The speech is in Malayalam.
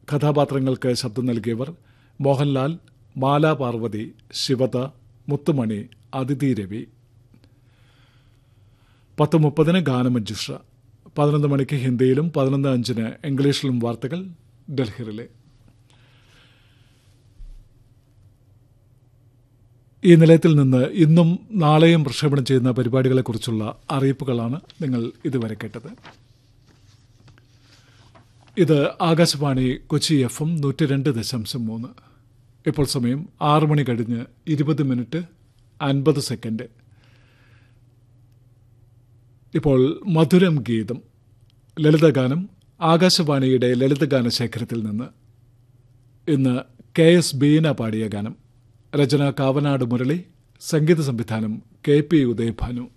കഥാപാത്രങ്ങൾക്ക് ശബ്ദം നൽകിയവർ മോഹൻലാൽ മാലാ പാർവതി ശിവത മുത്തുമണി അതിഥി രവി പത്ത് മുപ്പതിന് ഗാനമഞ്ജുഷ പതിനൊന്ന് മണിക്ക് ഹിന്ദിയിലും പതിനൊന്ന് അഞ്ചിന് ഇംഗ്ലീഷിലും വാർത്തകൾ ഡൽഹിയിലെ ഈ നിലയത്തിൽ നിന്ന് ഇന്നും നാളെയും പ്രക്ഷേപണം ചെയ്യുന്ന പരിപാടികളെക്കുറിച്ചുള്ള അറിയിപ്പുകളാണ് നിങ്ങൾ ഇതുവരെ കേട്ടത് ഇത് ആകാശവാണി കൊച്ചി എഫ് എം നൂറ്റി രണ്ട് ദശാംശം മൂന്ന് ഇപ്പോൾ സമയം ആറ് മണി കഴിഞ്ഞ് ഇരുപത് മിനിറ്റ് അൻപത് സെക്കൻഡ് ഇപ്പോൾ മധുരം ഗീതം ലളിതഗാനം ആകാശവാണിയുടെ ലളിതഗാന ശേഖരത്തിൽ നിന്ന് ഇന്ന് കെ എസ് ബീന പാടിയ ഗാനം രചന കാവനാട് മുരളി സംഗീത സംവിധാനം കെ പി ഉദയഭാനു